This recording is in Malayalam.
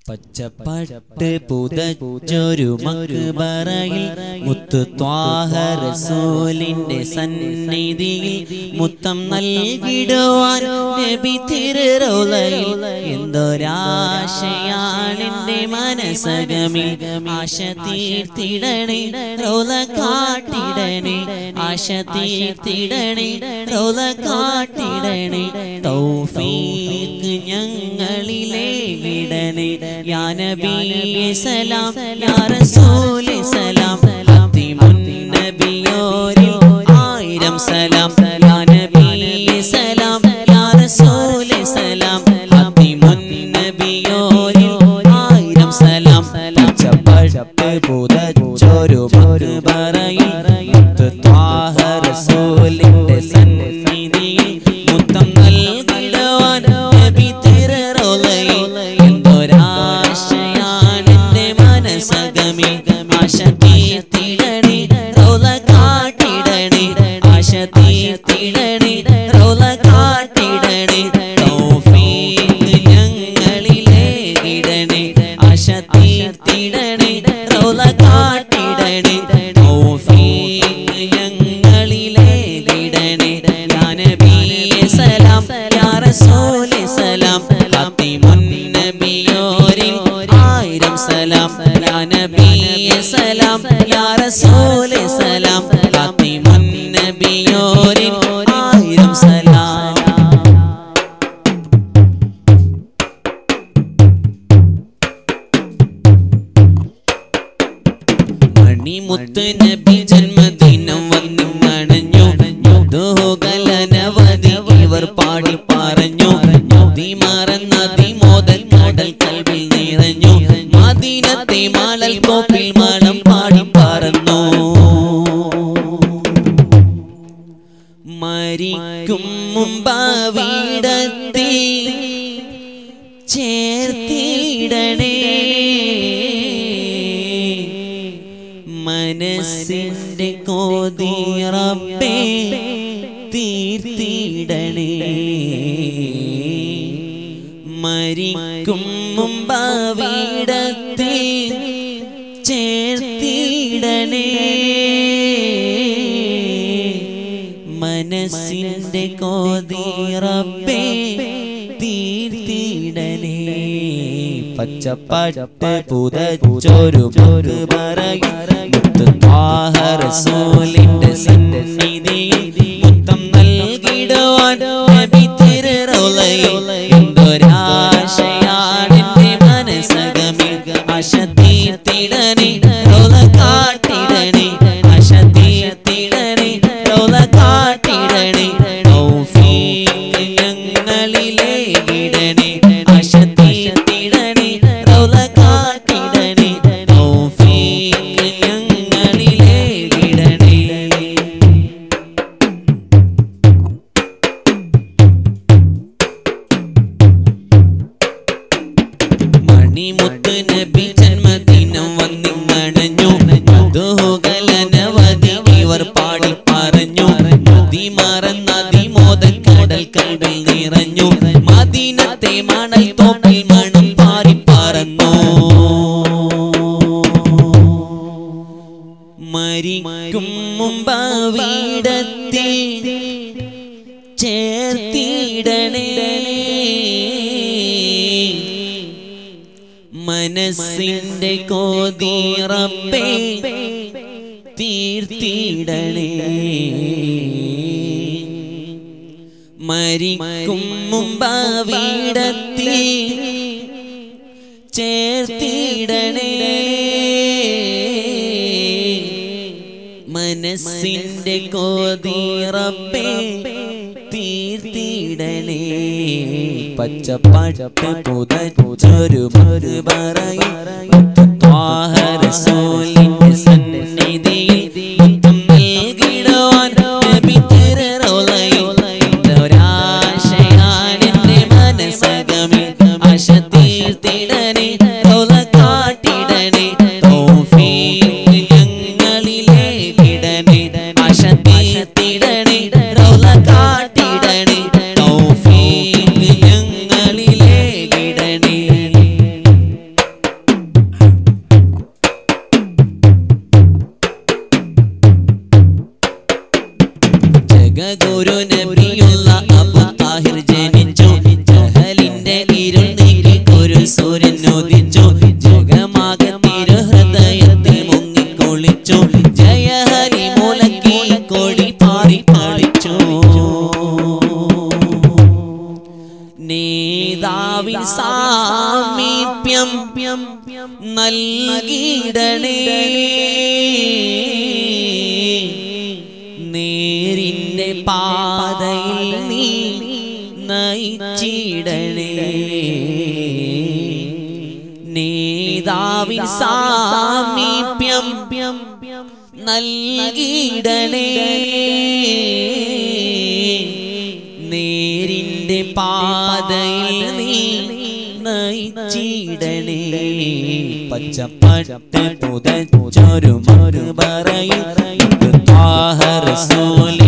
പച്ചപ്പട്ട് പുതച്ചൊരു മക്ബറയിൽ മുത്തു ത്വാഹറസൂലിന്റെ സന്നിധിയിൽ മുത്തം നൽകിടുവാൻ നബി തിരുറൗലയിൽ എന്തൊരാശയാണെന്റെ മനസകമിൽ ആശ തീർത്തിടണേ റൗല കാട്ടിടണേ ആശ തീർത്തിടണേ റൗല കാട്ടിടണേ തൗഫീഖ് ഞങ്ങളിലെ വിടണേ യാ നബി സലാം യാ റസൂൽ സലാം ഹത്തിമുൻ നബിയോരിൽ ആയിരം സലാം യാ നബി സലാം യാ റസൂൽ സലാം ഹത്തിമുൻ നബിയോരിൽ ആയിരം സലാം പച്ചപ്പട്ട് പുതച്ചൊരു മക്ബറയിൽ മുത്ത് ത്വാഹ റസൂലിന്റെ സന്നിധിയിൽ മുത്തം നൽകിടുവാൻ നബി തിരുറൗലയിൽ എന്തൊരാശയാണെന്റെ മനസകമിൽ ആശ തീർത്തിടണേ റൗല കാട്ടിടണേ ആശ തീർത്തിടണേ റൗല കാട്ടിടണേ തൗഫീഖ് ഞങ്ങളിലെ ഇടണേ ആശ തീർത്തിടണേ റൗല കാട്ടിടണേ തൗഫീഖ് ഞങ്ങളിലെ ഇടണേ യാ നബി സലാം യാ റസൂൽ സലാം ഹത്തിമുൻ നബിയോരിൽ ആയിരം സലാം യാ നബി സലാം യാ റസൂൽ സലാം ഹത്തിമുൻ നബിയോരിൽ ആയിരം സലാം മണിമുത്ത് നബി ജന്മദിനം വന്നിങ്ങണഞ്ഞു ദോഹലനവധി ഇവർ പാടി പറഞ്ഞു നദി മറന്നതി മോദൽ കടൽ കൽവിൽ നിറഞ്ഞു മദീനത്തെ മാലൽ കോപ്പിൽ മണം പാടി പറന്നു മരിക്കും മുമ്പാവിടത്തിൽ ചേർത്തിടണേ മനസ്സിന്റെ കോതിറപ്പേ തീർത്തിടണേ മരിക്കും മുമ്പാവിടത്തിൽ ചേർത്തിടണേ മനസ്സിന്റെ കോതിറപ്പേ തീർത്തിടണേ പച്ചപ്പട്ട് പുതച്ചൊരു റസൂലിന്റെ സന്നിധിയിൽ മുത്തം നൽകിടുവാൻ നബി തിരുറൗലയിൽ എന്തൊരാശയാണെന്റെ മനസകമിൽ ആശ തീർത്തിടണേ റൗല കാട്ടിടണേ ആശ തീർത്തിടണേ റൗല കാട്ടിടണേ തൗഫീഖ് ഞങ്ങളിലെ ഇടണേ ആശ തീർത്തിടണേ റൗല കാട്ടിടണേ തൗഫീഖ് ഞങ്ങളിലെ ഇടണേ മണിമുത്ത് നബി ജന്മദിനം വന്നിങ്ങണഞ്ഞു ദോഹലനവധി ഇവർ പാടി പറഞ്ഞു നദി മറന്നതി മോദൽ കടൽ കടൽ നിറഞ്ഞു മദീനത്തെ മണൽ തോപ്പിൽ മണം പാടി പറന്നു മരിക്കും മുമ്പാവിടത്തിൽ ചേർത്തിടണേ മനസ്സിന്റെ കോതിറപ്പേ തീർത്തിടണേ മരിക്കും മുമ്പാവിടത്തിൽ ചേർത്തിടണേ മനസ്സിന്റെ കോതിറപ്പേ തീർത്തിടണേ പച്ചപ്പട്ട് പുതച്ചൊരു മറുപറയിൽ റസൂലിന്റെ സന്നിധിയിൽ മുത്തം നൽകിടുവാൻ നബി തിരുറൗലയിൽ എന്തൊരാശയാണെന്റെ മനസകമിൽ ആശ തീർത്തിടണേ റൗല കാട്ടിടണേ തൗഫീഖ് ഞങ്ങളിലെ ഇടണേ ആശ തീർത്തിടണേ റൗല കാട്ടിടണേ തൗഫീഖ് ഞങ്ങളിലെ ഇടണേ ജഗഗുരു നബിയുള്ള അബു താഹിർ ജനിച്ചു ജഹലിന്റെ ഇരുൾ നീക്കി ഒരു സൂര്യൻ ഉദിച്ചു ജഗമാകെ തിരുഹൃദയത്തിൽ മുങ്ങിക്കുളിച്ചു ജയഹരി മുലക്കി കൊടി പാറി കളിച്ചു നേതാവിൻ സാമീപ്യം നൽകിയിടണേ നേരിന്റെ പാതയിൽ നീ നയിച്ചിടണേ നേതാവിൻ സാമീപ്യം നൽകിയിടണേ നേരിന്റെ പാതയിൽ നീ നയിച്ചിടണേ പച്ചപ്പട്ട് പുതച്ചൊരു മറുപറയിൽ ത്വാഹ റസൂൽ